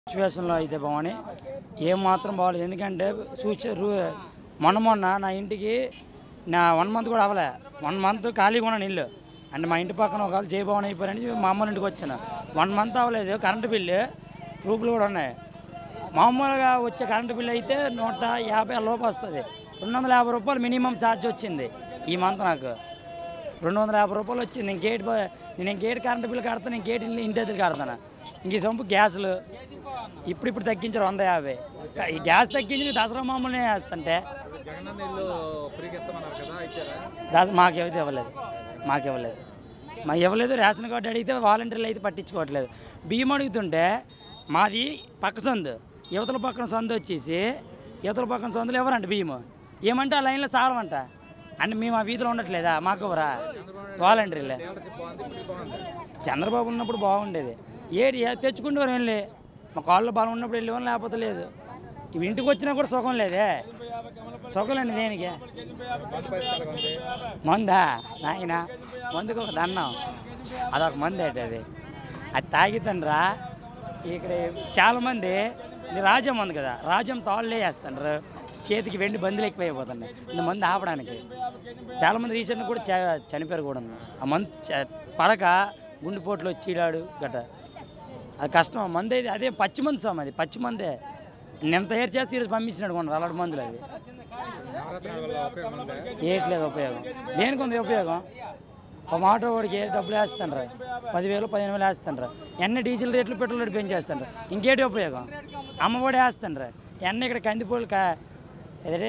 సిచ్యువేషన్లో అయితే బాగుని ఏం మాత్రం బాగోలేదు ఎందుకంటే సూచరు మొన్న మొన్న నా ఇంటికి నా వన్ మంత్ కూడా అవ్వలే వన్ మంత్ ఖాళీగా ఉన్నాను ఇల్లు అంటే మా ఇంటి పక్కన ఒకవేళ జయభవన్ అయిపోయారని మా అమ్మ ఇంటికి వచ్చాను వన్ మంత్ అవ్వలేదు కరెంటు బిల్లు ప్రూఫ్లు కూడా ఉన్నాయి మామూలుగా వచ్చే కరెంటు బిల్లు అయితే నూట యాభై లోపు వస్తుంది రెండు వందల యాభై రూపాయలు మినిమం ఛార్జ్ వచ్చింది ఈ మంత్ నాకు రెండు వందల యాభై రూపాయలు వచ్చింది నేను గేట్ బ- నేను ఇంకేట్ కరెంటు బిల్లు కడతాను ఇంకేటి ఇల్లు ఇంటి దగ్గర కడతాను ఇంక ఈ సొంపు గ్యాసులు ఇప్పుడు ఇప్పుడు తగ్గించారు వంద యాభై క- ఈ గ్యాస్ తగ్గించి దసరా మామూలునే వేస్తుంటే జగనన్న ఇల్లు ఫ్రీగా ఇస్తామన్నారు కదా ఇచ్చారా దస మాకు ఎవరైతే ఇవ్వలేదు మాకు ఇవ్వలేదు మాకు ఇవ్వలేదు రేషన్ కార్డు అడిగితే వాలంటీర్లు అయితే పట్టించుకోవట్లేదు బియ్యం అడుగుతుంటే మాది పక్క సందు యువతల పక్కన సందు వచ్చేసి యువతల పక్కన సందులు ఎవరంట బియ్యం ఏమంటే ఆ లైన్లో చాలమంట అంటే మేము ఆ వీధిలో ఉండట్లేదా మాకు ఎవరా వాలంటీర్లే డీలర్షిప్ బాగుంది ఇప్పుడు బాగుంది చంద్రబాబు ఉన్నప్పుడు బాగుండేది ఏది ఏ- తెచ్చుకుంటూ వెళ్ళి మా కాళ్ళు బలం ఉన్నప్పుడు వెళ్ళేవాళ్ళు లేకపోతే లేదు ఇవి ఇంటికి వచ్చినా కూడా సుఖం లేదే సుఖం లేని దేనికి మందు పరిస్థితి ఉంది మందా నాయన మందుకు ఒక దండం అదొక మంది అంటే అది అది తాగితండ్రా ఇక్కడ చాలామంది ఇది రాజ్యం ఉంది కదా రాజ్యం తాళ్ళే వేస్తుండ్రు చేతికి వెండి బందులు ఎక్కువైపోతున్నాయి ఇంత మంది ఆపడానికి చాలామంది రీసెంట్ కూడా చ- చనిపోయారు కూడా ఆ మందు చ- పడక గుండెపోట్లు వచ్చి చీడాడు గట్ట అది కష్టం మంది అయితే అదే పచ్చి మందు సార్ అది పచ్చి మందే నేను తయారు చేస్తే ఈరోజు పంపించినాడు కొన్నారు అలాంటి మందులు అవి నవరత్నాల వల్ల ఉపయోగం ఉందా ఏట్లేదు ఉపయోగం దేనికి ఉంది ఉపయోగం ఒక ఆటో వాడికి డబ్బులు వేస్తుండ్రు పదివేలు పదిహేను వేలు వేస్తుండ్రు ఎన్న డీజిల్ రేట్లు పెట్రోల్ రేట్లు పెంచేస్తుండ్రు ఇంకేటి ఉపయోగం అమ్మఒడి వేస్తుండ్రు ఎన్న ఇక్కడ కందిపూలు కా అదే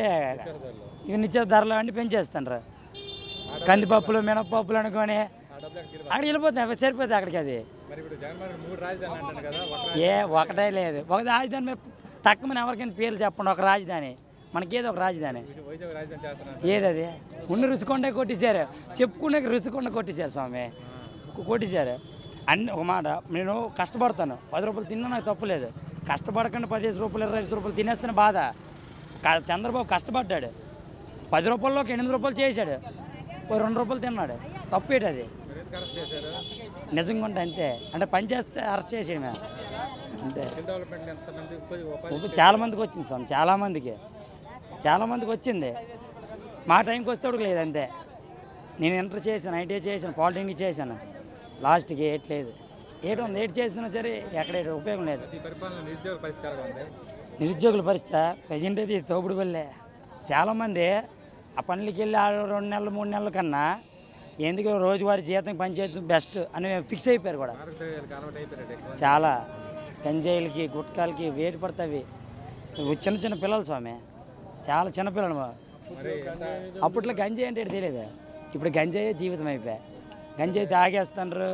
ఇవి నిత్య ధరలు అన్నీ పెంచేస్తుండ్రు కందిపప్పులు మినపప్పులు అనుకొని ఆ డబ్బులు ఎక్కడికి అక్కడికి వెళ్ళిపోతాయి అవి సరిపోతాయి అక్కడికి అది మరి ఇప్పుడు జగన్మోహన్ రెడ్డి మూడు రాజధానులు అంటాడు కదా ఒక ఏ ఒకటే లేదు ఒక రాజధాని మీద తక్కువ ఎవరికైనా పేర్లు చెప్పండి ఒక రాజధాని మనకేదో ఒక రాజధాని రాజధాని వైజాగ్ రాజధాని చేస్తున్నాను ఏదది ఉన్న రుచికొండ కొట్టించారు చెప్పుకునే రుచికొండ కొట్టించారు స్వామి కొ- కొట్టించారు అన్ని ఒక మాట నేను కష్టపడతాను పది రూపాయలు తిన్నా నాకు తప్పులేదు కష్టపడకుండా పదిహేను రూపాయలు ఇరవై ఐదు రూపాయలు తినేస్తేనే బాధ క- చంద్రబాబు కష్టపడ్డాడు పది రూపాయల్లోకి ఎనిమిది రూపాయలు చేశాడు ఓ రెండు రూపాయలు తిన్నాడు తప్పేటి అది మీరు ఎందుకు అరెస్ట్ చేశారు నిజంగా ఉంటే అంతే అంటే పని చేస్తే అరెస్ట్ చేసేయడమే అంతే స్కిల్ డెవలప్మెంట్ ఎంతమంది ఉపాధి ఉపాధి ఉప్పు చాలా మందికి వచ్చింది స్వామి చాలా మందికి చాలా మందికి వచ్చింది మా టైంకి వస్తే కూడా లేదు అంతే నేను ఇంటర్ చేశాను ఐటీఐ చేశాను పాలిటెక్నిక్ చేశాను లాస్ట్కి ఏట్ లేదు ఏటు ఉంది ఏటు చేసినా సరే ఎక్కడ ఏటు ఉపయోగం లేదు ఈ పరిపాలన నిరుద్యోగ పరిస్థితి ఎలాగ ఉంది నిరుద్యోగుల పరిస్థితి ప్రజెంట్ అయితే ఇది తోపుడు వల్లే చాలామంది ఆ పనులకి వెళ్ళి ఆ రెండు నెలలు మూడు నెలల కన్నా ఎందుకు రోజువారీ జీతం పనిచేయడం బెస్ట్ అని ఫిక్స్ అయిపోయారు కూడా ఆరోగ్యాలకు అలవాటు అయిపోయారు ఎక్కువ చాలా గంజాయిలకి గుట్కాలకి వేడి పడతావి ఇవి చిన్న చిన్న పిల్లలు స్వామి చాలా చిన్న పిల్లలు మా. మరి ఎంత అప్పట్లో గంజాయి అంటే ఏంటో తెలియదు ఇప్పుడు గంజాయే జీవితం అయిపోయా గంజాయి తాగేస్తుండ్రు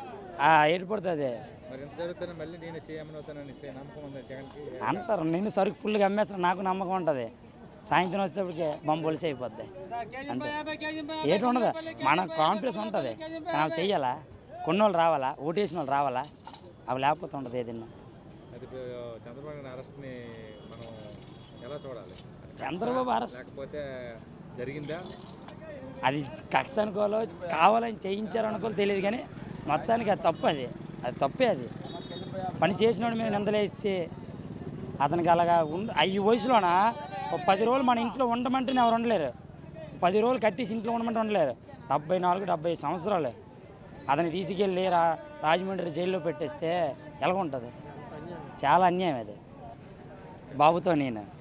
ఆ ఏడు పడుతుంది మరి ఎంత జరుగుతున్నా మళ్ళీ నేను సీఎం అవుతానని సీ- నమ్మకం ఉంది జగన్కి అంటారు నేను సరుకు ఫుల్గా అమ్మేస్తాను నాకు నమ్మకం ఉంటుంది సాయంత్రం వచ్చేటప్పటికి బొమ్మ పొలిసి అయిపోద్ది అంటే ఏటి ఉండదు మన కాన్ఫిడెన్స్ ఉంటుంది కానీ అవి చెయ్యాలా కొన్ని వాళ్ళు రావాలా ఓటేసిన వాళ్ళు రావాలా అవి లేకపోతే ఉండదు ఏదైనా అది ఇప్పుడు చంద్రబాబు నాయుడు అరెస్ట్ని మనం ఎలా చూడాలి చంద్రబాబు అరెస్ట్ లేకపోతే జరిగిందా అది కక్ష అనుకోవాలో కావాలని చేయించారు అనుకోలో తెలియదు కానీ మొత్తానికి అది తప్పు అది అది తప్పే అది పని చేసినోడి మీద నిందలేసి అతనికి అలాగా ఉండ ఈ వయసులోన ఒక పది రోజులు మన ఇంట్లో ఉండమంటేనే ఎవరు ఉండలేరు పది రోజులు కట్టేసి ఇంట్లో ఉండమంటే ఉండలేరు డెబ్బై నాలుగు డెబ్బై సంవత్సరాలు అతన్ని తీసుకెళ్ళి రా రాజమండ్రి జైల్లో పెట్టేస్తే ఎలాగ ఉంటుంది చాలా అన్యాయం అది బాబుతో నేను